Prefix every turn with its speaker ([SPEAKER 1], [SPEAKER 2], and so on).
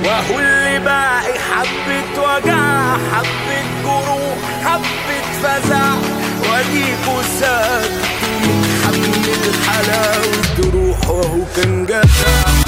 [SPEAKER 1] وهو اللي باقي حبة وجع حبة جروح حبة فزع واديكوا ساكتوا متحمل حلاوة روح وهو كان جدع